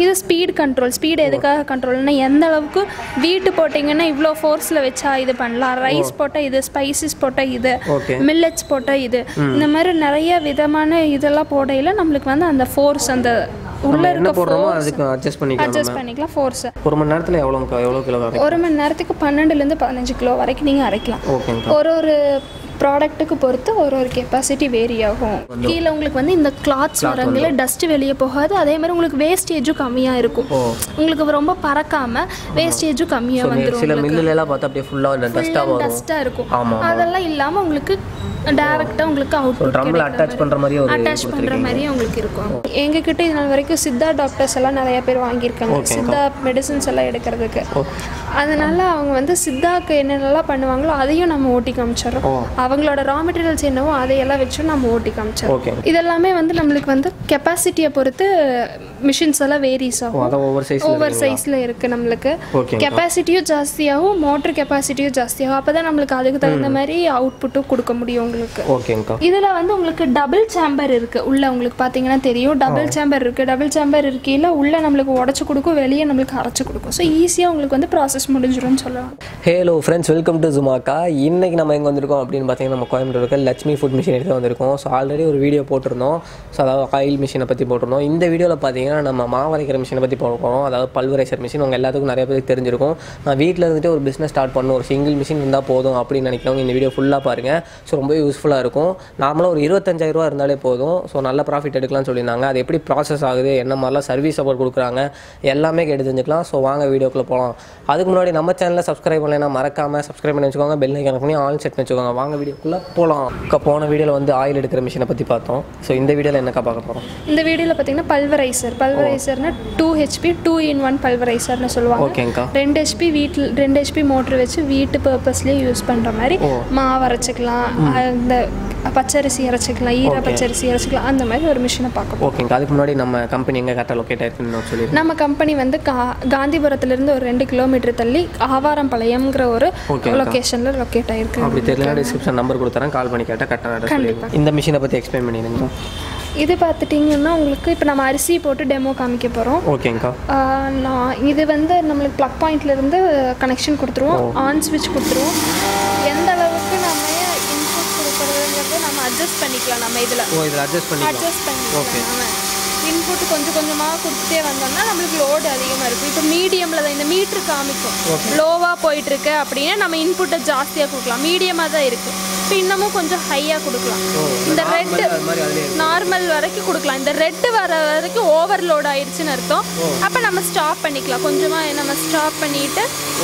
இது speed control speed எதுக்காக கண்ட்ரோல்னா எந்த அளவுக்கு வீட்டு போட்டிங்கன்னா இவ்வளோ ஃபோர்ஸில் வச்சா இது பண்ணலாம் ரைஸ் போட்டால் இது ஸ்பைசஸ் போட்டால் இது ஓகே மில்லட்ஸ் போட்டால் இது இந்த மாதிரி நிறைய விதமான இதெல்லாம் போடையில் நம்மளுக்கு வந்து அந்த ஃபோர்ஸ் அந்த உள்ள என்ன இருக்க போடுறோமோ அதுக்கு அட்ஜஸ்ட் பண்ணிக்கலாம் அட்ஜஸ்ட் பண்ணிக்கலாம் ஃபோர்ஸை ஒரு மணி நேரத்தில் எவ்வளோ எவ்வளோ கிலோ வரைக்கும் ஒரு மணி நேரத்துக்கு பன்னெண்டுலேருந்து பதினஞ்சு கிலோ வரைக்கும் நீங்கள் அரைக்கலாம் ஓகேங்கக்கா ஒரு ஒரு ப்ராடக்ட்டுக்கு பொறுத்து ஒரு ஒரு கெப்பாசிட்டி வேரி ஆகும் கீழே உங்களுக்கு வந்து இந்த கிளாத்ஸ் வரங்கள டஸ்ட் வெளியே போகாது அதே மாதிரி உங்களுக்கு வேஸ்டேஜும் கம்மியாக இருக்கும் ஓ உங்களுக்கு ரொம்ப பறக்காம வேஸ்டேஜும் கம்மியாக வந்துடும் சில மில்லுல எல்லாம் பார்த்தா அப்படியே ஃபுல்லாக டஸ்ட்டாக வரும் டஸ்ட்டாக இருக்கும் ஆமாம் அதெல்லாம் இல்லாமல் உங்களுக்கு டைரெக்டாக உங்களுக்கு அவுட் ட்ரம்மில் அட்டாச் பண்ணுற மாதிரி ஒரு அட்டாச் பண்ணுற மாதிரி உங்களுக்கு இருக்கும் எங்ககிட்ட இது நாள் வரைக்கும் சித்தா டாக்டர்ஸ் எல்லாம் நிறைய பேர் வாங்கியிருக்காங்க சித்தா மெடிசின்ஸ் எல்லாம் எடுக்கிறதுக்கு அதனால அவங்க வந்து சித்தாக்கு என்னென்னலாம் பண்ணுவாங்களோ அதையும் நம்ம ஓட்டி காமிச்சிடுறோம் அவங்களோட ரா மெட்டீரியல்ஸ் என்னவோ அதையெல்லாம் வச்சு நம்ம ஓட்டி காமிச்சிடுறோம் ஓகே இதெல்லாமே வந்து நம்மளுக்கு வந்து கெப்பாசிட்டியை பொறுத்து மிஷின்ஸ் எல்லாம் வேரிஸ் ஆகும் அதான் ஒவ்வொரு சைஸ் ஓவர் சைஸில் இருக்குது நம்மளுக்கு ஓகே கெப்பாசிட்டியும் ஜாஸ்தியாகும் மோட்டர் கெப்பாசிட்டியும் ஜாஸ்தியாகும் அப்போ தான் நம்மளுக்கு அதுக்கு தகுந்த மாதிரி அவுட்புட்டும் கொடுக்க முடியும் உங்களுக்கு ஓகேங்கக்கா இதில் வந்து உங்களுக்கு டபுள் சேம்பர் இருக்குது உள்ள உங்களுக்கு பார்த்தீங்கன்னா தெரியும் டபுள் சேம்பர் இருக்குது டபுள் சேம்பர் இருக்கையில் உள்ள நம்மளுக்கு உடச்சி கொடுக்கும் வெளியே நம்மளுக்கு அரைச்சி கொடுக்கும் ஸோ ஈஸியாக உங்களுக்கு வந்து ப்ராசஸ் முடிஞ்சிடும்னு சொல்லலாம் ஹலோ ஃப்ரெண்ட்ஸ் வெல்கம் டு ஜுமாக்கா இன்னைக்கு நம்ம எங்கே வந்திருக்கோம் அப்படின்னு பார்த்தீங்கன்னா நம்ம கோயம்புத்தூர் இருக்க லட்சுமி ஃபுட் மிஷின் எடுத்து வந்திருக்கோம் ஸோ ஆல்ரெடி ஒரு வீடியோ போட்டிருந்தோம் ஸோ அதாவது ஆயில் மிஷினை பற்றி போட்டிருந்தோம் இந்த வீடியோவில் பார்த்தீங்கன்னா நம்ம மாவரைக்கிற மிஷினை பற்றி போகிறோம் அதாவது பல்வரைசர் மிஷின் உங்கள் எல்லாத்துக்கும் நிறைய பேருக்கு தெரிஞ்சிருக்கும் நான் வீட்டில் இருந்துட்டு ஒரு பிஸ்னஸ் ஸ்டார்ட் பண்ணணும் ஒரு சிங்கிள் மிஷின் இருந்தால் போதும் அப்படின்னு நினைக்கிறவங்க இந்த வீடியோ ஃபுல்லாக பாருங்கள் ஸோ ரொம்ப யூஸ்ஃபுல்லாக இருக்கும் நார்மலாக ஒரு இருபத்தஞ்சாயிரம் ரூபா இருந்தாலே போதும் ஸோ நல்ல ப்ராஃபிட் எடுக்கலாம்னு சொல்லியிருந்தாங்க அது எப்படி ப்ராசஸ் ஆகுது என்ன மாதிரிலாம் சர்வீஸ் சப்போர்ட் கொடுக்குறாங்க எல்லாமே கேட்டு தெரிஞ்சுக்கலாம் ஸோ வாங்க வீடியோக்குள்ளே போகலாம் அதுக்கு முன்னாடி நம்ம சேனலில் சப்ஸ்கிரைப் பண்ணலைன்னா மறக்காமல் சப்ஸ்கிரைப் பண்ணி வச்சுக்கோங்க பெல் ஐக்கான பண்ணி ஆல் செட் பண்ணி வச்சுக்கோங்க வாங்க வீடியோக்குள்ளே போகலாம் அக்கா போன வீடியோவில் வந்து ஆயில் எடுக்கிற மிஷினை பற்றி பார்த்தோம் ஸோ இந்த வீடியோவில் என்னக்கா பார்க்க போகிறோம் இந்த வீடியோவில் பார்த்தீங்கன்னா பல்வரைசர் பல்வரைசர்னா two HP two in one பல்வரைசர்னு சொல்லுவாங்க ஓகேங்க்கா ரெண்டு ஹெச்பி வீட்டில் ரெண்டு ஹெச்பி மோட்ரு வச்சு வீட்டு பர்பஸ்லேயே யூஸ் பண்ணுற மாதிரி மாவு அரைச்சிக்கலாம் அந்த பச்சரிசி அரைச்சிக்கலாம் ஈர பச்சரிசி அரைச்சிக்கலாம் அந்த மாதிரி ஒரு மிஷினை பார்க்க போறோம். ஓகேங்க்கா அதுக்கு முன்னாடி நம்ம கம்பெனி எங்கே கரெக்டாக லொக்கேட் ஆயிருக்குன்னு சொல்லி நம்ம கம்பெனி வந்து கா காந்திபுரத்துலேருந்து ஒரு ரெண்டு கிலோமீட்டர் தள்ளி ஆவாரம்பாளையம்ங்கிற ஒரு லொக்கேஷனில் லொக்கேட் ஆயிருக்கு அப்படி தெரியலனா டிஸ்கிரிப்ஷன் நம்பர் கொடுத்துறேன் கால் பண்ணி கேட்டால் கரெக்டாக சொல்லிடுங்க இந்த மிஷினை பற்றி எக்ஸ்பிளைன் பண்ணிடுங்க இது பார்த்துட்டிங்கன்னா உங்களுக்கு இப்போ நம்ம அரிசி போட்டு டெமோ காமிக்க போகிறோம் ஓகேங்க்கா நான் இது வந்து நம்மளுக்கு ப்ளக் பாயிண்ட்லேருந்து கனெக்ஷன் கொடுத்துருவோம் ஆன் ஸ்விட்ச் கொடுத்துருவோம் எந்த அளவுக்கு நம்ம இன்புட் கொடுக்குறதுங்கிறது நம்ம அட்ஜஸ்ட் பண்ணிக்கலாம் நம்ம இதில் ஓ இதில் அட்ஜஸ்ட் பண்ணிக்கலாம் அட்ஜஸ்ட் பண்ணிக்கலாம் நம்ம இன்புட் கொஞ்சம் கொஞ்சமாக கொடுத்துட்டே வந்தோம்னா நம்மளுக்கு லோடு அதிகமாக இருக்கும் இப்போ மீடியமில் தான் இந்த மீட்ரு காமிக்கும் லோவாக போயிட்டு இருக்கு அப்படின்னா நம்ம இன்புட்டை ஜாஸ்தியாக கொடுக்கலாம் மீடியமாக தான் இருக்குது இப்போ இன்னமும் கொஞ்சம் ஹையாக கொடுக்கலாம் இந்த ரெட் அது மாதிரி அதுலேயே நார்மல் வரைக்கும் கொடுக்கலாம் இந்த ரெட் வர வரைக்கும் ஓவர்லோட் ஆயிடுச்சுன்னு அர்த்தம் அப்போ நம்ம ஸ்டாப் பண்ணிக்கலாம் கொஞ்சமாக நம்ம ஸ்டாப் பண்ணிட்டு ஓ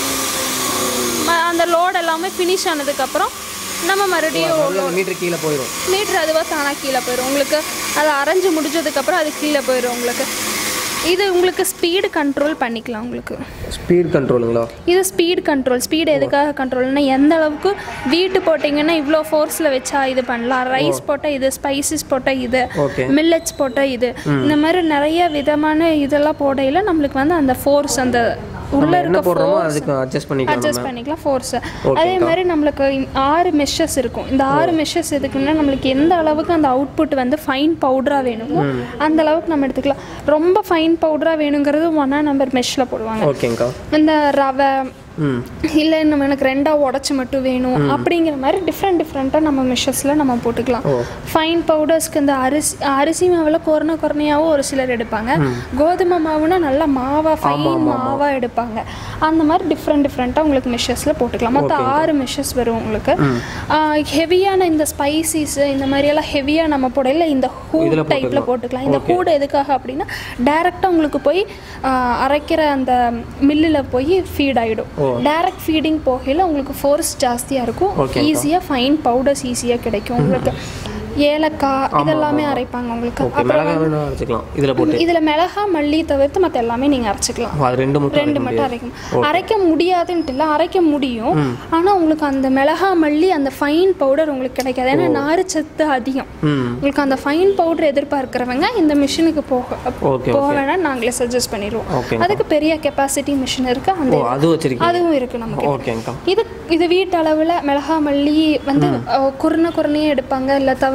ம- அந்த லோட் எல்லாமே ஃபினிஷ் ஆனதுக்கப்புறம் நம்ம மறுபடியும் மீட்டர் கீழே போயிடும் மீட்ரு அதுவாக தானாக கீழே போயிடும் உங்களுக்கு அது அரைஞ்சு முடிஞ்சதுக்கப்புறம் அது கீழே போயிடும் உங்களுக்கு இது உங்களுக்கு ஸ்பீடு கண்ட்ரோல் பண்ணிக்கலாம் உங்களுக்கு ஸ்பீட் கண்ட்ரோலுங்களா இது ஸ்பீட் கண்ட்ரோல் ஸ்பீடு எதுக்காக கண்ட்ரோல்னா எந்த அளவுக்கு வீட்டு போட்டிங்கன்னா இவ்வளோ ஃபோர்ஸில் வச்சா இது பண்ணலாம் ரைஸ் போட்டால் இது ஸ்பைசஸ் போட்டால் இது ஓகே மில்லட்ஸ் போட்டால் இது இந்த மாதிரி நிறைய விதமான இதெல்லாம் போடையில் நம்மளுக்கு வந்து அந்த ஃபோர்ஸ் அந்த உள்ள என்ன இருக்க போடுறோமோ அதுக்கு அட்ஜஸ்ட் பண்ணிக்கலாம் அட்ஜஸ்ட் பண்ணிக்கலாம் ஃபோர்ஸ் அதே மாதிரி நம்மளுக்கு இந்த ஆறு மெஷஸ் இருக்கும் இந்த ஆறு மெஷஸ் எதுக்குன்னா நம்மளுக்கு எந்த அளவுக்கு அந்த அவுட்புட் வந்து ஃபைன் பவுடராக வேணுமோ அந்த அளவுக்கு நம்ம எடுத்துக்கலாம் ரொம்ப ஃபைன் பவுடராக வேணுங்கிறது ஒன்றா நம்பர் மெஷ்ஷில் போடுவாங்க ஓகேங்க்கா இந்த ரவை ம் இல்லை நம்ம எனக்கு ரெண்டாக உடச்சி மட்டும் வேணும் அப்படிங்கிற மாதிரி டிஃப்ரெண்ட் டிஃப்ரெண்ட்டாக நம்ம மிஷஸில் நம்ம போட்டுக்கலாம் ஃபைன் பவுடர்ஸ்க்கு இந்த அரிசி அரிசி மாவில் கொரோனா கொரணையாகவும் ஒரு சிலர் எடுப்பாங்க கோதுமை மாவுனா நல்லா மாவாக ஃபைன் மாவாக எடுப்பாங்க அந்த மாதிரி டிஃப்ரெண்ட் டிஃப்ரெண்ட்டாக உங்களுக்கு மிஷஸில் போட்டுக்கலாம் மொத்தம் ஆறு மிஷஸ் வரும் உங்களுக்கு ஹெவியான இந்த ஸ்பைசிஸ் இந்த மாதிரியெல்லாம் ஹெவியாக நம்ம போடையில் இந்த ஹூட் டைப்பில் போட்டுக்கலாம் இந்த ஹூட் எதுக்காக அப்படின்னா டைரெக்டாக உங்களுக்கு போய் ஆஹ், அரைக்கிற அந்த மில்லில் போய் ஃபீட் ஆகிடும் டைரக்ட் ஃபீடிங் போகையில் உங்களுக்கு ஃபோர்ஸ் ஜாஸ்தியாக இருக்கும் ஈஸியாக ஃபைன் பவுடர்ஸ் ஈஸியாக கிடைக்கும் உங்களுக்கு ஏலக்காய் இதெல்லாமே அரைப்பாங்க உங்களுக்கு ஓகே மிளகாய் வேணும் அரைச்சிக்கலாம் இதில் போட்டு இதில் மிளகா மல்லி தவிர்த்து மற்ற எல்லாமே நீங்கள் அரைச்சிக்கலாம் ஓ, அது ரெண்டு மட்டும் ரெண்டு மட்டும் அரைக்கணும் அரைக்க முடியாதுன்ட்டு இல்லை அரைக்க முடியும் ஆனால் உங்களுக்கு அந்த மிளகா மல்லி அந்த ஃபைன் பவுடர் உங்களுக்கு கிடைக்காது ஏன்னா நார்ச்சத்து அதிகம் ம் உங்களுக்கு அந்த ஃபைன் பவுடர் எதிர்பார்க்குறவங்க இந்த மிஷினுக்கு போக ஓகே போக வேணாம் நாங்களே சஜஸ்ட் பண்ணிடுவோம் ஓகே அதுக்கு பெரிய கெப்பாசிட்டி மிஷின் இருக்கு அந்த ஓ அது வச்சிருக்கீங்க அதுவும் இருக்கு நமக்கு ஓகேங்க்கா இது இது வீட்டு அளவில் மிளகா மல்லி வந்து அஹ், குறுன குறுனையே எடுப்பாங்க இல்லை தவிர்த்து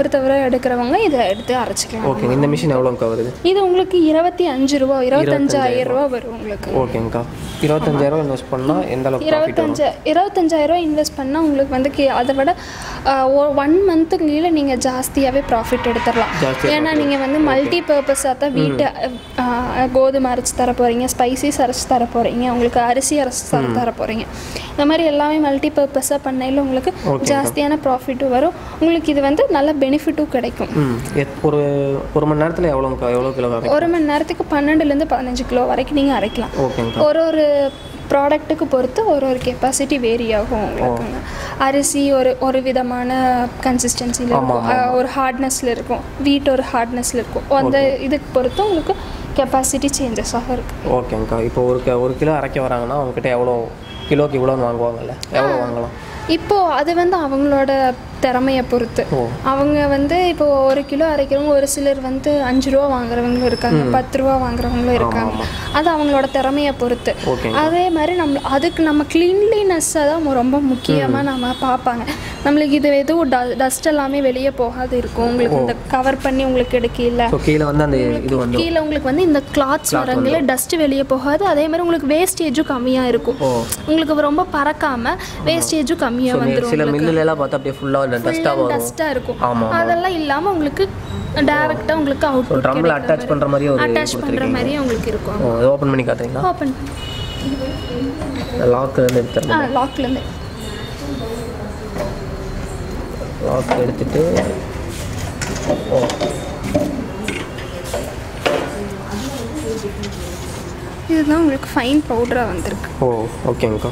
தவறு தவற எடுக்கிறவங்க இதை எடுத்து அரைச்சிக்கலாம் ஓகேங்க இந்த மிஷின் எவ்வளோங்கக்கா வருது இது உங்களுக்கு இருபத்தி அஞ்சு ரூபா இருபத்தஞ்சாயிரம் ரூபா வரும் உங்களுக்கு ஓகேங்கக்கா இருபத்தஞ்சாயிரம் இன்வெஸ்ட் பண்ணால் எந்த அளவுக்கு ப்ராஃபிட் வரும் இருபத்தஞ்சு இருபத்தஞ்சாயிரம் ரூபா இன்வெஸ்ட் பண்ணால் உங்களுக்கு வந்து கி- அதை விட ஒன் மந்த்துக்கு கீழே நீங்கள் ஜாஸ்தியாகவே ப்ராஃபிட் எடுத்துடலாம் ஜாஸ்தியா ஏன்னா நீங்கள் வந்து மல்டி பர்பஸாக தான் வீட்டு அஹ், கோதுமை அரைச்சி தர போகிறீங்க ஸ்பைசிஸ் அரைச்சி தர போகிறீங்க உங்களுக்கு அரிசி அரைச்சி தர தர போகிறீங்க இந்த மாதிரி எல்லாமே மல்டி பர்பஸாக பண்ணையில் உங்களுக்கு ஜாஸ்தியான ப்ராஃபிட்டும் வரும் உங்களுக்கு இது வந்து நல்ல பெனிஃபிட்டும் கிடைக்கும் ம் எத் ஒரு ஒரு மணி நேரத்தில் எவ்வளோங்கக்கா எவ்வளோ கிலோ வரைக்கும் ஒரு மணி நேரத்துக்கு பன்னெண்டுலேருந்து பதினஞ்சு கிலோ வரைக்கும் நீங்கள் அரைக்கலாம் ஓகேங்கக்கா ஒரு ஒரு ப்ராடக்ட்டுக்கு பொறுத்து ஒரு ஒரு கெப்பாசிட்டி வேரி ஆகும் உங்களுக்குங்க அரிசி ஒரு ஒரு விதமான கன்சிஸ்டன்சியில் இருக்கும் அஹ் ஒரு ஹார்ட்னஸில் இருக்கும் வீட் ஒரு ஹார்ட்னஸில் இருக்கும் அந்த இதுக்கு பொறுத்து உங்களுக்கு கெப்பாசிட்டி சேஞ்சஸ் ஆகும் இருக்குது ஓகேங்கக்கா இப்போ ஒரு க- ஒரு கிலோ அரைக்க வராங்கன்னா அவங்ககிட்ட எவ்வளோ கிலோக்கு இவ்வளோன்னு வாங்குவாங்கல்ல எவ்வளோ வாங்கலாம் இப்போது அது வந்து அவங்களோட திறமையை பொறுத்து ஓ. அவங்க வந்து இப்போ ஒரு கிலோ அரைக்கிறவங்க ஒரு சிலர் வந்து அஞ்சு ரூபா வாங்குறவங்களும் இருக்காங்க பத்து ரூபா வாங்குறவங்களும் இருக்காங்க அது அவங்களோட திறமையை பொறுத்து ஓகே அதே மாதிரி நம்ம அதுக்கு நம்ம க்ளீன்லினஸ்ஸை தான் ரொம்ப முக்கியமாக நம்ம பார்ப்பாங்க நம்மளுக்கு இது எதுவும் டஸ்ட் எல்லாமே வெளியே போகாது இருக்கும் உங்களுக்கு இந்த கவர் பண்ணி உங்களுக்கு எடுக்கல ஸோ கீழே வந்து அந்த இது வந்து கீழே உங்களுக்கு வந்து இந்த கிளாத்ஸ் வரங்கள டஸ்ட் வெளியே போகாது அதே மாதிரி உங்களுக்கு வேஸ்டேஜும் கம்மியாக இருக்கும் ஓ உங்களுக்கு ரொம்ப பறக்காம வேஸ்டேஜும் கம்மியாக வந்துடும் சில மில்லுல எல்லாம் பார்த்தா அப்படியே ஃபுல்லாக டஸ்ட்டாக வரும் டஸ்ட்டாக இருக்கும் ஆமாம் அதெல்லாம் இல்லாமல் உங்களுக்கு டைரெக்டாக உங்களுக்கு அவுட் ட்ரம்மில் அட்டாச் பண்ணுற மாதிரி ஒரு அட்டாச் பண்ணுற மாதிரியே உங்களுக்கு இருக்கும் ஓ ஓப்பன் பண்ணி காட்டுறீங்களா ஓப்பன் லாக் இருந்து எடுத்துறேன் ஆ லாக்லேருந்து லாக் எடுத்துட்டு ஓ இதுதான் உங்களுக்கு ஃபைன் பவுடராக வந்திருக்கு ஓ ஓகேங்கக்கா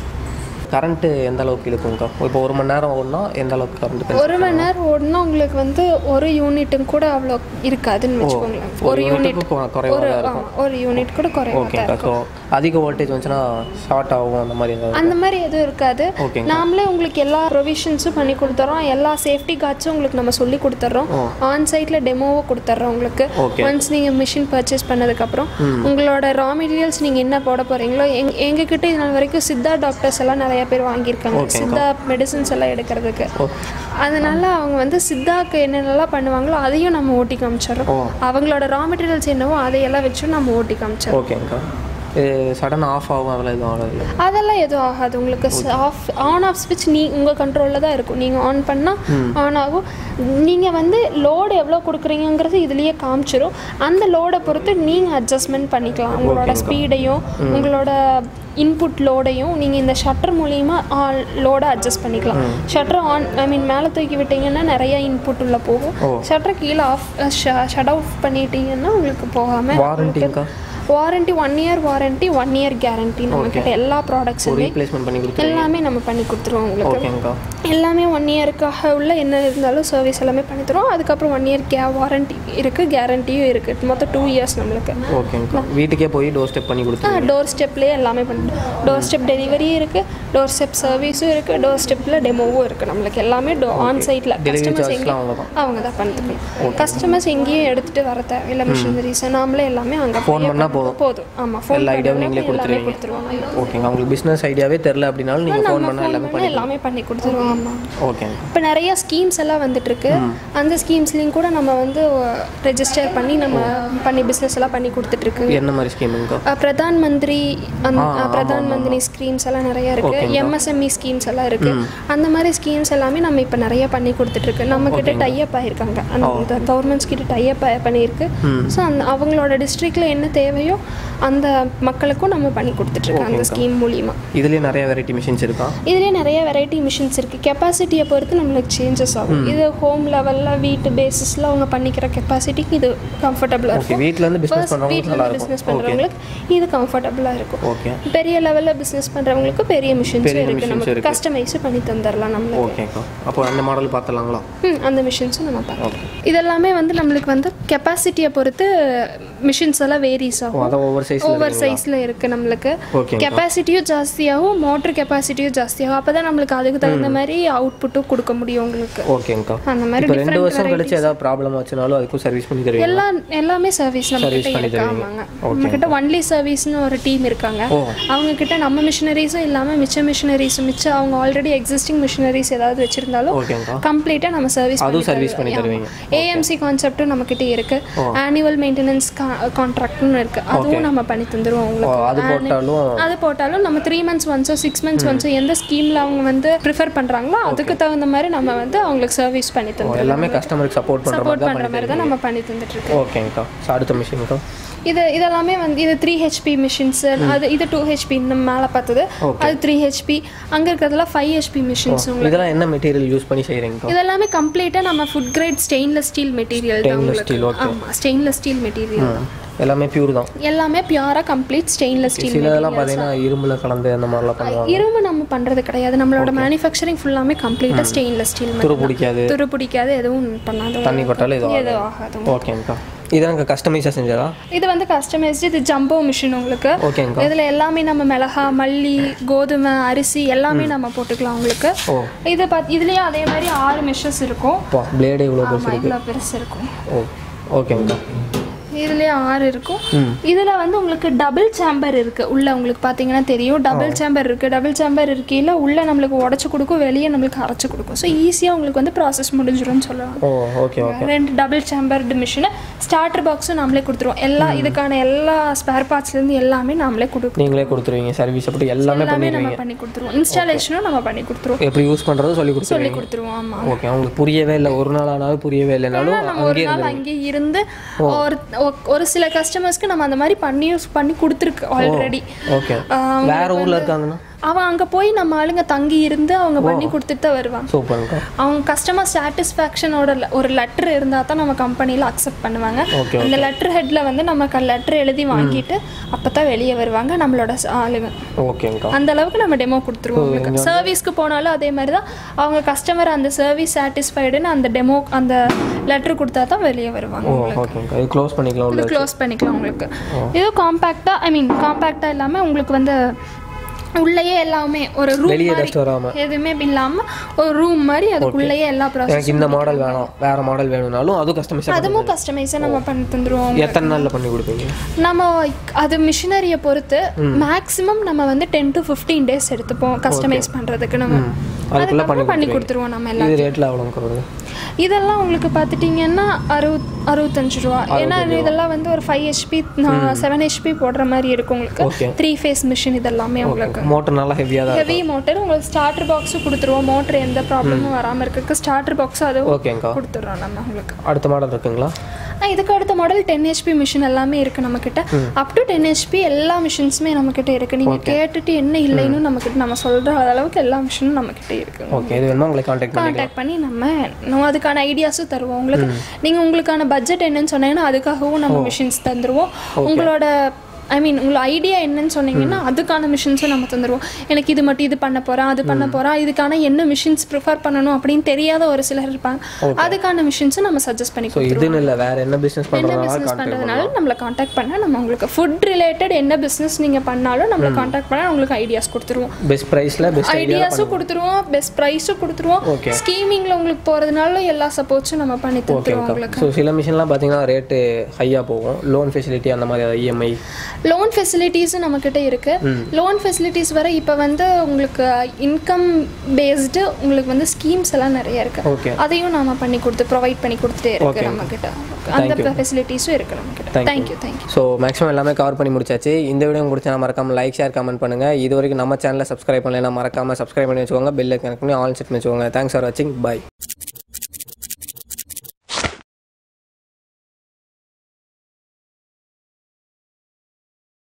கரண்ட்டு எந்த அளவுக்கு இழுக்குங்கக்கா இப்போ ஒரு மணி நேரம் ஓடினா எந்த அளவுக்கு கரண்ட் ஒரு மணி நேரம் ஓடினா உங்களுக்கு வந்து ஒரு யூனிட்டும் கூட அவ்வளோ இருக்காதுன்னு வச்சுக்கோங்களேன் ஒரு யூனிட் குறைவாக ஒரு தான் ஆ, இருக்கும் ஒரு யூனிட் கூட குறைவாக தான் ஓகேங்கக்கா ஸோ அதிக வோல்டேஜ் வந்துச்சுன்னா ஷார்ட் ஆகும் அந்த மாதிரி ஏதாவது அந்த மாதிரி எதுவும் இருக்காது ஓகேங்க நாமளே உங்களுக்கு எல்லா ப்ரொவிஷன்ஸும் பண்ணி கொடுத்துறோம் எல்லா சேஃப்டி கார்ட்ஸும் உங்களுக்கு நம்ம சொல்லி கொடுத்துட்றோம் ஆன் சைட்டில் டெமோவும் கொடுத்துட்றோம் உங்களுக்கு ஓகே ஒன்ஸ் நீங்கள் மிஷின் பர்ச்சேஸ் பண்ணதுக்கப்புறம் உங்களோட ரா மெட்டீரியல்ஸ் நீங்கள் என்ன போட போகிறீங்களோ எங் எங்ககிட்ட இது நாள் வரைக்கும் சித்தா டாக்டர்ஸ் எல்லாம் நிறைய பேர் வாங்கியிருக்காங்க சித்தா மெடிசன்ஸ் எல்லாம் எடுக்கிறதுக்கு அதனால அவங்க வந்து சித்தாக்கு என்னென்னலாம் பண்ணுவாங்களோ அதையும் நம்ம ஓட்டி காமிச்சிடுறோம் அவங்களோட ரா மெட்டீரியல்ஸ் என்னவோ அதையெல்லாம் வச்சும் நம்ம ஓட்டி காமிச்சிடுறோம் ஓகேங்கக்கா இது சடன் ஆஃப் ஆகும் அதெல்லாம் எதுவும் ஆகல அதெல்லாம் எதுவும் ஆகாது உங்களுக்கு ஆஃப் ஆன் ஆஃப் ஸ்விட்ச் நீ உங்கள் கண்ட்ரோலில் தான் இருக்கும் நீங்கள் ஆன் பண்ணால் ஆன் ஆகும் நீங்கள் வந்து லோடு எவ்வளோ கொடுக்குறீங்கிறது இதுலேயே காமிச்சிரும் அந்த லோடை பொறுத்து நீங்கள் அட்ஜஸ்ட்மெண்ட் பண்ணிக்கலாம் உங்களோட ஸ்பீடையும் உங்களோட இன்புட் லோடையும் நீங்கள் இந்த ஷட்டர் மூலியமாக லோடை அட்ஜஸ்ட் பண்ணிக்கலாம் ஷட்டர் ஆன் ஐ மீன் மேலே தூக்கி விட்டீங்கன்னா நிறைய இன்புட் உள்ள போகும் ஷட்டர் கீழே ஆஃப் ஷட் ஆஃப் பண்ணிட்டீங்கன்னா உங்களுக்கு போகாமல் வாரண்டிங்கக்கா warranty one year warranty one year guarantee நம்மக்கிட்ட எல்லா ப்ராடக்ட்ஸுமே ரீப்ளேஸ்மெண்ட் பண்ணி கொடுத்துருங்க எல்லாமே நம்ம பண்ணி கொடுத்துருவோம் உங்களுக்கு ஓகேங்கக்கா எல்லாமே ஒன் இயருக்காக உள்ள என்ன இருந்தாலும் சர்வீஸ் எல்லாமே பண்ணி தருவோம் அதுக்கப்புறம் ஒன் இயர் கே வாரண்டி இருக்குது கேரண்டியும் இருக்குது மொத்தம் டூ இயர்ஸ் நம்மளுக்கு ஓகேங்கக்கா வீட்டுக்கே போய் டோர் ஸ்டெப் பண்ணி கொடுத்துருங்க டோர் ஸ்டெப்லேயே எல்லாமே பண்ணிட்டோம் டோர் ஸ்டெப் டெலிவரியும் இருக்குது டோர் ஸ்டெப் சர்வீஸும் இருக்குது டோர் ஸ்டெப்பில் டெமோவும் இருக்குது நம்மளுக்கு எல்லாமே டோ ஆன் சைட்டில் டெலிவரி கஸ்டமர்ஸ் சார்ஜ்லாம் அவங்க தான் அவங்க தான் பண்ணிக்கணும் கஸ்டமர்ஸ் எங்கேயும் எடுத்துகிட்டு வர தேவையில்லை மிஷினரிஸ் நாமளே எல்லாமே அங்கே ஃபோன் பண்ணால் போதும் போதும் ஆமாம் ஃபோன் எல்லா ஐடியாவும் நீங்களே எல்லாமே கொடுத்துருவீங்க கொடுத்துருவாங்க ஓகேங்க உங்களுக்கு பிஸ்னஸ் ஐடியாவே தெரில அப்படின்னாலும் நீங்கள் ஃபோன் பண்ணால் எல்லாமே பண்ணி எல்லாமே பண்ணி கொடுத்துருவோம் ஆமாம் ஓகேங்க இப்போ நிறைய ஸ்கீம்ஸ் எல்லாம் வந்துட்டு இருக்கு அந்த ஸ்கீம்ஸ்லையும் கூட நம்ம வந்து ரெஜிஸ்டர் பண்ணி நம்ம பண்ணி பிஸ்னஸ் எல்லாம் பண்ணி கொடுத்துட்டு இருக்கு என்ன மாதிரி ஸ்கீமுங்கக்கா அஹ் பிரதான் மந்திரி அந்த அஹ் பிரதான் மந்திரி ஸ்கீம்ஸ் எல்லாம் நிறைய இருக்கு எம்எஸ்எம்இ ஸ்கீம்ஸ் எல்லாம் இருக்கு அந்த மாதிரி ஸ்கீம்ஸ் எல்லாமே நம்ம இப்போ நிறைய பண்ணி கொடுத்துட்டு இருக்கு நம்ம கிட்ட டைப் ஆயிருக்காங்க அந்த கவர்மெண்ட்ஸ் கிட்ட டைப் பண்ணியிருக்கு ஸோ அந்த அவங்களோட டிஸ்ட்ரிக்ட்ல என்ன தேவையோ அந்த மக்களுக்கும் நம்ம பண்ணி கொடுத்துட்டு இருக்கோம் அந்த ஸ்கீம் மூலியமா இதுலேயே நிறைய வெரைட்டி மிஷின்ஸ் இருக்கா இதுலேயே நிறைய வெரைட்டி மிஷின்ஸ் இருக்குது கெப்பாசிட்டியை பொறுத்து நம்மளுக்கு சேஞ்சஸ் ஆகும் இது ஹோம் லெவலில் வீட்டு பேசிஸில் அவங்க பண்ணிக்கிற கெப்பாசிட்டிக்கு இது கம்ஃபர்டபுளாக ஓகே இருக்கும் வீட்டில் வந்து பிஸ்னஸ் பண்ணுறவங்களுக்கு வீட்டில் நல்லா இருக்கும் பிஸ்னஸ் பண்ணுறவங்களுக்கு இது கம்ஃபர்டபுளாக இருக்கும் ஓகே பெரிய லெவலில் பிஸ்னஸ் பண்ணுறவங்களுக்கு பெரிய மிஷின்ஸும் பெரிய இருக்குது machines நமக்கு இருக்கு. கஸ்டமைஸும் பண்ணி தந்துடலாம் நம்மளுக்கு ஓகேக்கா அப்போ அந்த மாடல் பார்த்துலாங்களா ம் அந்த மிஷின்ஸும் நம்ம பார்க்கலாம் ஓகே இதெல்லாமே வந்து நம்மளுக்கு வந்து கெப்பாசிட்டியை பொறுத்து மிஷின்ஸ் எல்லாம் வேரிஸ் ஓ ஆகும் அதை ஒவ்வொரு சைஸ் ஓவர் சைஸில் இருக்குது நம்மளுக்கு ஓகே கெப்பாசிட்டியும் ஜாஸ்தியாகும் மோட்டர் கெப்பாசிட்டியும் ஜாஸ்தியாகும் அப்போ தான் நம்மளுக்கு அதுக்கு தகுந்த மாதிரி அவுட்புட்டும் கொடுக்க முடியும் உங்களுக்கு ஓகேங்கக்கா அந்த மாதிரி இப்போ ரெண்டு வருஷம் கழிச்சு ஏதாவது ப்ராப்ளம் ஆச்சுனாலும் அதுக்கும் சர்வீஸ் பண்ணி தருவீங்க எல்லா எல்லாமே சர்வீஸ் நம்ம கிட்ட இருக்கு ஆமாங்க நம்ம கிட்ட ஒன்லி சர்வீஸ்னு ஒரு டீம் இருக்காங்க அவங்க கிட்ட நம்ம மிஷினரிஸும் இல்லாம மிச்ச மிஷினரிஸும் மிச்ச அவங்க ஆல்ரெடி எக்ஸிஸ்டிங் மிஷினரிஸ் ஏதாவது வச்சிருந்தாலும் ஓகேங்கக்கா கம்ப்ளீட்டா நம்ம சர்வீஸ் அதுவும் சர்வீஸ் பண்ணி தருவீங்க ஏஎம்சி கான்செப்டும் நம்ம கிட்ட இருக்கு ஆனுவல் மெயின்டெனன்ஸ் கான்ட்ராக்ட்னு இருக்கு அதுவும் நம்ம பண்ணி தந்துருவோம் ஓ, உங்களுக்கு அது போட்டாலும் அது போட்டாலும் நம்ம த்ரீ மந்த்ஸ் ஒன்ஸோ சிக்ஸ் மந்த்ஸ் ஒன்ஸோ எந்த ஸ்கீமில் அவங்க வந்து ப்ரிஃபர் பண்ணுறாங்களோ அதுக்கு தகுந்த மாதிரி நம்ம வந்து அவங்களுக்கு சர்வீஸ் பண்ணி தந்துருவோம் எல்லாமே கஸ்டமருக்கு சப்போர்ட் பண்ணுற மாதிரி சப்போர்ட் பண்ணுற மாதிரி தான் நம்ம பண்ணி தந்துட்டு இருக்கோம் ஓகேங்கக்கா ஸோ அடுத்த மிஷினுக்கா இது இதெல்லாமே வந்து இது த்ரீ ஹெச்பி மிஷின்ஸ் அது இது டூ ஹெச்பி நம்ம மேலே பார்த்தது அது த்ரீ ஹெச்பி அங்கே இருக்கிறதுல ஃபைவ் ஹெச்பி மிஷின்ஸ் இதெல்லாம் என்ன மெட்டீரியல் யூஸ் பண்ணி செய்கிறீங்கக்கா இதெல்லாமே கம்ப்ளீட்டாக நம்ம food grade stainless steel material தான் உங்களுக்கு ஸ்டீல் ஓகே ஆமாம் ஸ்டெயின்லெஸ் ஸ்டீல் மெட்டீரியல் தான் எல்லாமே பியூர் தான் எல்லாமே பியூராக கம்ப்ளீட் ஸ்டெயின்லெஸ் ஸ்டீல் சிலதெல்லாம் பார்த்தீங்கன்னா இரும்புல கலந்து அந்த மாதிரிலாம் பண்ணுவாங்க இரும்பு நம்ம பண்ணுறது கிடையாது நம்மளோட மேனுஃபேக்சரிங் ஃபுல்லாமே கம்ப்ளீட்டாக ஸ்டெயின்லெஸ் ஸ்டீல் துரு பிடிக்காது துரு பிடிக்காது எதுவும் பண்ணாது தண்ணி பட்டாலும் இது எதுவும் ஆகாது ஓகேங்கக்கா இதெல்லாம் கஸ்டமைஸாக செஞ்சதா இது வந்து கஸ்டமைஸ்டு இது ஜம்போ மிஷின் உங்களுக்கு ஓகேங்கக்கா இதில் எல்லாமே நம்ம மிளகா மல்லி கோதுமை அரிசி எல்லாமே நம்ம போட்டுக்கலாம் உங்களுக்கு ஓ இது பார்த்து இதுலேயும் அதே மாதிரி ஆறு மெஷஸ் இருக்கும் பா பிளேடு இவ்வளோ பெருசு ஆமாம் இவ்வளோ பெருசு இருக்கும் ஓ ஓகேங்கக்கா இதுலேயே ஆறு இருக்கும் இதில் வந்து உங்களுக்கு டபுள் சேம்பர் இருக்குது உள்ள உங்களுக்கு பார்த்தீங்கன்னா தெரியும் டபுள் சேம்பர் இருக்குது டபுள் சேம்பர் இருக்கையில் உள்ள நம்மளுக்கு உடச்சி கொடுக்கும் வெளியே நம்மளுக்கு அரைச்சி கொடுக்கும் ஸோ ஈஸியாக உங்களுக்கு வந்து ப்ராசஸ் முடிஞ்சிரும்னு சொல்லலாம் ஓ ஓகே ஓகே ரெண்டு டபுள் சேம்பர்டு மிஷினு ஸ்டார்டர் பாக்ஸும் நாமளே கொடுத்துருவோம் எல்லா இதுக்கான எல்லா ஸ்பேர் பார்ட்ஸ்லேருந்து எல்லாமே நாமளே கொடுப்போம் நீங்களே கொடுத்துருவீங்க சர்வீஸ் அப்படி எல்லாமே எல்லாமே பண்ணிடுவீங்க நம்ம பண்ணி கொடுத்துருவோம் இன்ஸ்டாலேஷனும் நம்ம பண்ணி கொடுத்துருவோம் எப்படி யூஸ் பண்ணுறது சொல்லி சொல்லி கொடுத்துருவீங்க கொடுத்துருவோம் ஆமாம் ஓகே அவங்களுக்கு புரியவே இல்லை ஒரு நாள் ஆனாலும் புரியவே இல்லைனாலும் நம்ம ஒரு நாள் அங்கேயே இருந்து ஒரு ஒ- ஒரு சில கஸ்டமர்ஸ்க்கு நம்ம அந்த மாதிரி பண்ணி பண்ணி கொடுத்துருக்கு ஆல்ரெடி ஓகே வேற ஊரில் இருக்காங்கன்னா அவன் அங்கே போய் நம்ம ஆளுங்க தங்கி இருந்து அவங்க பண்ணி கொடுத்துட்டு தான் வருவாங்க சூப்பர்ங்கக்கா அவங்க கஸ்டமர் சாட்டிஸ்ஃபேக்ஷனோட ஒரு லெட்டர் இருந்தால் தான் நம்ம கம்பெனியில் அக்செப்ட் பண்ணுவாங்க ஓகே அந்த லெட்டர் ஹெட்டில் வந்து நமக்கு லெட்டர் எழுதி வாங்கிட்டு அப்போ தான் வெளியே வருவாங்க நம்மளோட ச- ஆளுங்க ஓகேங்கக்கா அந்த அளவுக்கு நம்ம டெமோ கொடுத்துருவோம் உங்களுக்கு சர்வீஸ்க்கு போனாலும் அதே மாதிரி தான் அவங்க கஸ்டமர் அந்த சர்வீஸ் சாட்டிஸ்ஃபைடுன்னு அந்த டெமோ அந்த லெட்டர் கொடுத்தா தான் வெளியே வருவாங்க ஓ ஓகேங்கக்கா இது க்ளோஸ் பண்ணிக்கலாம் உள்ள இது க்ளோஸ் பண்ணிக்கலாம் உங்களுக்கு இது காம்பேக்டாக ஐ மீன் காம்பேக்டாக இல்லாமல் உங்களுக்கு வந்து உள்ளேயே எல்லாமே ஒரு ரூம் வெளியே மாதிரி டஸ்ட் வராமல் எதுவுமே இல்லாமல் ஒரு ரூம் மாதிரி அதுக்குள்ளேயே எல்லா ப்ராசஸ் எனக்கு இந்த மாடல் வேணும் வேற மாடல் வேணும்னாலும் அதுவும் கஸ்டமைஸ் அதுவும் கஸ்டமைஸாக நம்ம பண்ணி தந்துருவோம் எத்தனை நாளில் பண்ணி கொடுப்பீங்க நம்ம அது மிஷினரியை பொறுத்து மேக்ஸிமம் நம்ம வந்து டென் டு ஃபிஃப்டீன் டேஸ் எடுத்துப்போம் கஸ்டமைஸ் பண்ணுறதுக்கு நம்ம அதுக்குள்ளே பண்ணி அதுக்கப்புறம் பண்ணி கொடுத்துருவோம் நம்ம எல்லாம் இது ரேட்டில் எவ்வளோங்க வருது இதெல்லாம் உங்களுக்கு பார்த்துட்டிங்கன்னா அறுபத் அறுபத்தஞ்சு ரூபா ஏன்னா இதெல்லாம் வந்து ஒரு ஃபைவ் ஹெச்பி செவன் ஹெச்பி போடுற மாதிரி இருக்கும் Okay. உங்களுக்கு த்ரீ ஃபேஸ் மிஷின் இதெல்லாமே உங்களுக்கு மோட்டர் நல்லா ஹெவியாக தான் ஹெவி மோட்டர் உங்களுக்கு ஸ்டார்டர் பாக்ஸும் கொடுத்துருவோம் மோட்டர் எந்த ப்ராப்ளமும் வராமல் இருக்கிறதுக்கு ஸ்டார்டர் பாக்ஸும் அதுவும் ஓகேங்கக்கா கொடுத்துட்றோம் நம்ம உங்களுக்கு அடுத்த மாடல் இருக்குங்களா ஆ, இதுக்கு அடுத்த மாடல் டென் ஹெச்பி மிஷின் எல்லாமே இருக்கு நம்ம கிட்ட அப் டு டென் ஹெச்பி எல்லா மிஷின்ஸுமே நம்ம கிட்ட இருக்கு நீங்க கேட்டுட்டு என்ன இல்லைன்னு நம்ம கிட்ட நம்ம சொல்ற அளவுக்கு எல்லா மிஷினும் நம்ம கிட்ட இருக்கு ஓகே இது வேணுமா உங்களை காண்டாக்ட் பண்ணி காண்டாக்ட் பண்ணி நம்ம நம்ம அதுக்கான ஐடியாஸும் தருவோம் உங்களுக்கு நீங்க உங்களுக்கான பட்ஜெட் என்னன்னு சொன்னீங்கன்னா அதுக்காகவும் நம்ம மிஷின்ஸ் தந்துருவோம் உங்களோட ஐ மீன் உங்களோட ஐடியா என்னன்னு சொன்னீங்கன்னா அதுக்கான மிஷின்ஸும் நம்ம தந்துருவோம் எனக்கு இது மட்டும் இது பண்ண போறேன் அது பண்ண போறேன் இதுக்கான என்ன மிஷின்ஸ் ப்ரிஃபர் பண்ணணும் அப்படின்னு தெரியாத ஒரு சிலர் இருப்பாங்க அதுக்கான மிஷின்ஸும் நம்ம சஜஸ்ட் பண்ணி ஸோ இதுன்னு இல்லை வேற என்ன பிஸ்னஸ் என்ன பண்ணுறதுனால பிஸ்னஸ் பண்ணுறதுனால நம்மளை காண்டாக்ட் பண்ணால் நம்ம உங்களுக்கு ஃபுட் ரிலேட்டட் என்ன பிஸ்னஸ் நீங்கள் பண்ணாலும் நம்மளை காண்டாக்ட் பண்ணால் உங்களுக்கு ஐடியாஸ் கொடுத்துருவோம் பெஸ்ட் ப்ரைஸில் பெஸ்ட் ஐடியாஸும் கொடுத்துருவோம் பெஸ்ட் ப்ரைஸும் கொடுத்துருவோம் ஸ்கீமிங்கில் உங்களுக்கு போகிறதுனால எல்லா சப்போர்ட்ஸும் நம்ம பண்ணி தந்துருவோம் உங்களுக்கு ஸோ சில மிஷின்லாம் பார்த்தீங்கன்னா ரேட்டு ஹையாக போகும் லோன் ஃபெசிலிட்டி அந்த மாதிரி இஎம்ஐ லோன் ஃபெசிலிட்டிஸும் நம்மக்கிட்ட இருக்கு லோன் ஃபெசிலிட்டிஸ் வர இப்போ வந்து உங்களுக்கு இன்கம் பேஸ்டு உங்களுக்கு வந்து ஸ்கீம்ஸ் எல்லாம் நிறைய இருக்கு ஓகே அதையும் நாம பண்ணி கொடுத்து ப்ரொவைட் பண்ணி கொடுத்துட்டே இருக்கு நம்ம கிட்ட அந்த ஃபெசிலிட்டிஸும் இருக்கு நம்ம கிட்ட தேங்க்யூ தேங்க்யூ ஸோ மேக்ஸிமம் எல்லாமே கவர் பண்ணி முடிச்சாச்சு இந்த வீடியோ முடிச்சா மறக்காம லைக் ஷேர் கமெண்ட் பண்ணுங்க இது வரைக்கும் நம்ம சேனலை சப்ஸ்கிரைப் பண்ணலாம் மறக்காம சப்ஸ்கிரைப் பண்ணி வச்சுக்கோங்க பெல் கனெக்ட் பண்ணி ஆல் செட் பண்ணி வச்சுக்கோங்க தேங்க்ஸ் ஃபார் வாட்சிங் பை